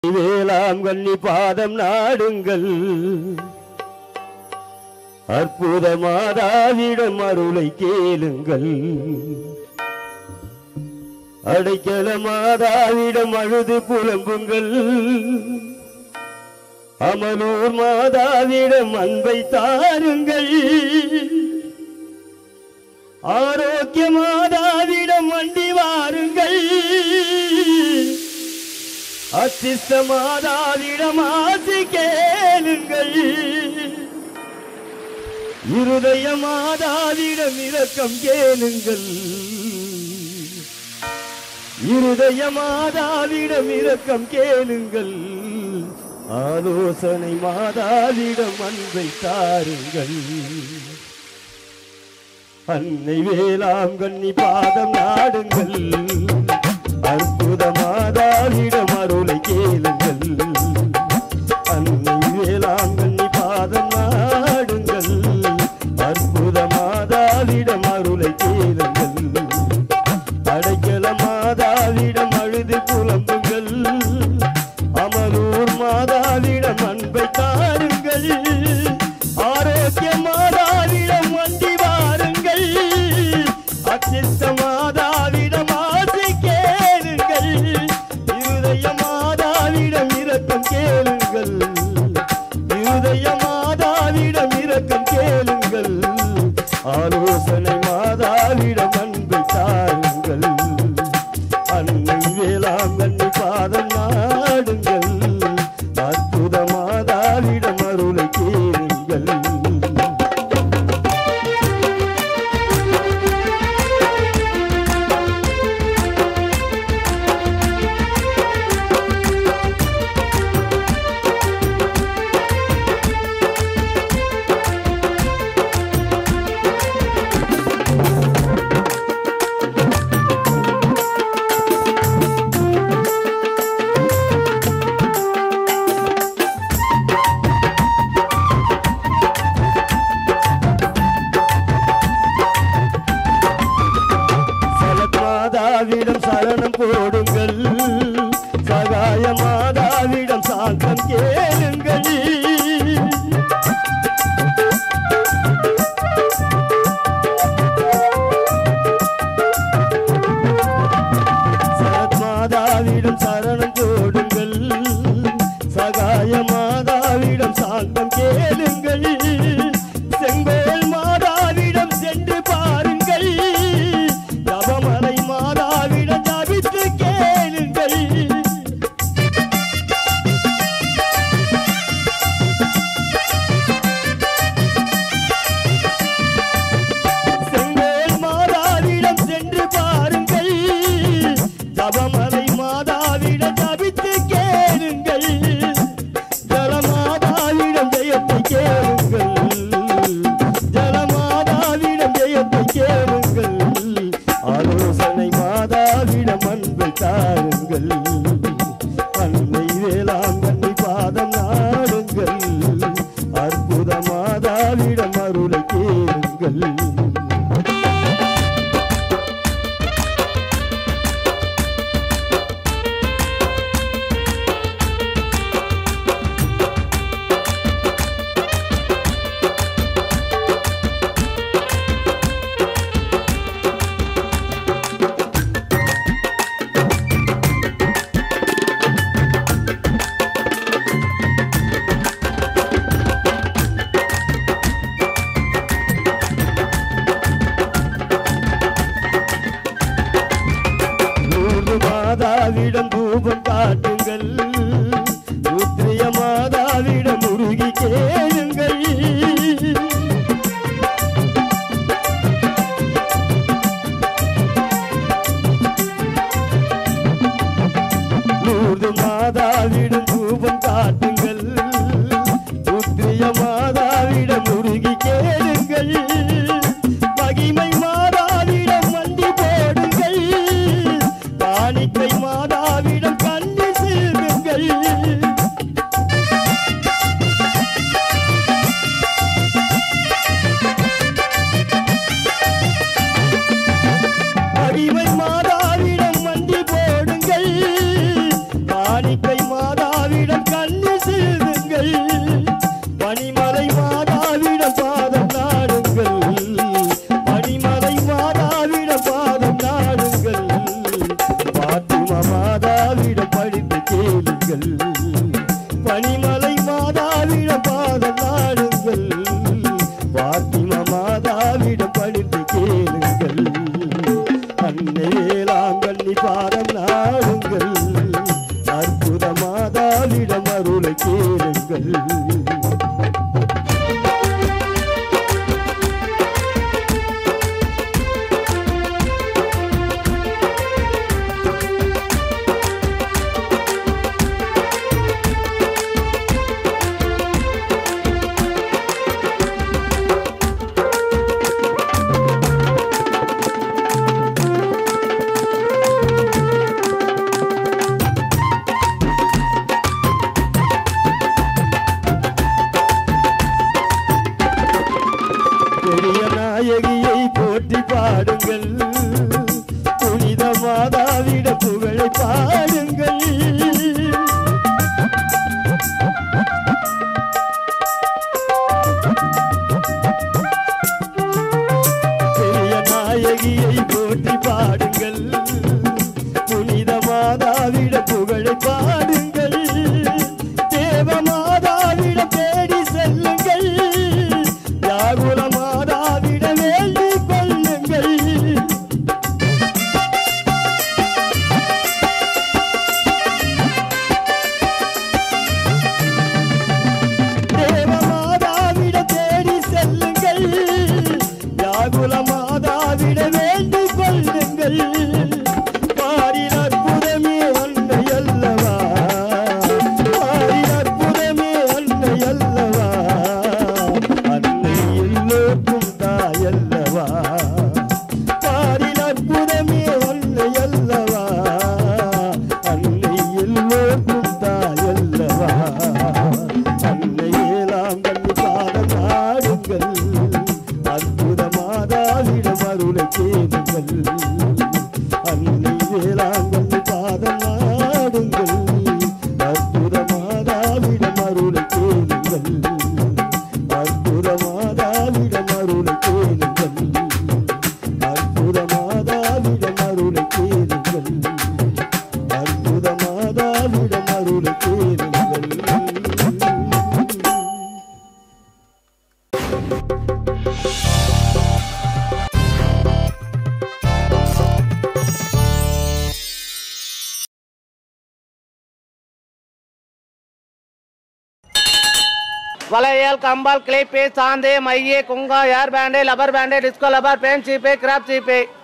வேளாம் கண்ணி பாதம் நாடுங்கள் அற்புத மாதாவிடம் அருளை கேளுங்கள் அடைக்கல மாதாவிடம் அழுது புலம்புங்கள் அமலூர் மாதாவிடம் அன்பை தாருங்கள் ஆரோக்கிய மாதாவிடம் வண்டி வாருங்கள் அச்சிஷ்ட மாதாவிடம் ஆசி கேளுங்கள் இருதய மாதாவிடம் இரக்கம் கேளுங்கள் இருதய மாதாவிடம் இரக்கம் கேளுங்கள் ஆலோசனை மாதாவிடம் அன்பை தாருங்கள் அன்னை வேளாம் கண்ணி பாதம் நாடுங்கள் அற்புத மாதாவிடம் அருளை கேளுங்கள் அன்னை வேளாம் கண்ணி பாதம் நாடுங்கள் அற்புத மாதாவிடம் அருளை கேளுங்கள் அடைக்கல மாதாவிடம் அழுது புலம்புங்கள் அமரூர் மாதாவிடம் அன்பை தாருங்கள் ஆரோக்கிய மாதாவிடம் வண்டி வாருங்கள் அச்சித்த மாதாவிடம் ஆசை கேளுங்கள் இருதய மாதாவிடம் இரக்கம் கேளுங்கள் இருதய மாதாவிடம் இரக்கம் கேளுங்கள் ஆலோசனை மாதாவிடம் அன்பை தாருங்கள் அன்னை வேளாங்கண்ணி பாதம் நாடுங்கள் அற்புத மாதாவிடம் அருளை கேளுங்கள் சலத் மாதாவிடம் சரணம் போடுங்கள் சகாய மாதாவிடம் சாந்தம் கேளுங்கள் சரத் மாதாவிடம் சரணம் போடுங்கள் சகாய மாதாவிடம் சாந்தம் கேளுங்கள் செங்கோல் மாதாவிடம் சென்று பாருங்கள் தவமலை மாதாவிடம் தவித்து கேளுங்கள் செங்கோல் மாதாவிடம் சென்று பாருங்கள் தவமலை மாதாவிடம் தவித்து கேளுங்கள் ஜலமாதாவிடம் ஜெயத்தை கேளுங்கள் ஜலமாதாவிடம் ஜெயத்தை கேளுங்கள் ஆலோசனை மாதாவிடம் அன்பை தாருங்கள் அன்னை வேளாங்கண்ணி பாதம் நாடுங்கள் அற்புத மாதாவிடம் அருளை கேளுங்கள் நூறு மாதாவிடம் தூபம் காட்டுங்கள் உத்திரிய மாதாவிடம் உருகி கேளுங்கள் நூறு மாதாவிடம் தூபம் காட்டுங்கள் உத்திரிய மாதாவிடம் உருகி கேளுங்கள் மகிமை மாதாவிடம் வண்டி போடுங்கள் காணிக்கை மாதாவிடம் கண்ணி செல்லுங்கள் அடிமை மாதாவிடம் வண்டி போடுங்கள் காணிக்கை மாதா பாதம் நாடுங்கள் அற்புத மாதாவிடம் அருளை கேளுங்கள் பெரிய நாயகியை போற்றி பாடுங்கள் புனித மாதாவிட புகழை பாடுங்கள் பெரிய நாயகியை போற்றி பாடுங்கள் புனித மாதாவிட புகழை பாடுங்கள் தேவ மாதாவிட தேடி செல்லுங்கள் யாகுல மாதாவிட வேண்டிக் கொள்ளுங்கள் தேவ மாதாவிட தேடி செல்லுங்கள் யாகுல மாதாவிட வேண்டிக் கொள்ளுங்கள் பாரின் அற்புதமே அன்னை அல்லவா பாரின் அற்புதமே அன்னை அல்லவா அன்னை எல்லோருக்கும் தாயல்லவா பாரின் அற்புதமே அன்னை அல்லவா அன்னை எல்லோருக்கும் தாயல்லவா அன்னை ஏழாம் கண்ணி பாதம் நாடுங்கள் அற்புத மாதாவிடம் அருளை கேளுங்கள் அன்னை ஏழாம் கண்ணி பாதம் நாடுங்கள் அற்புத மாதாவிடம் அருளை கேளுங்கள் அற்புத மாதாவிடம் அருளை கேளுங்கள் அற்புத மாதாவிடம் அருளை கேளுங்கள் அற்புத மாதாவிடம் அருளை கேளுங்கள் வளையல் கம்பால் கிளிப்பு சாந்து மைய குங்கா hair band rubber band disco rubber பேன் சீப்பு கிராப் சீப்பு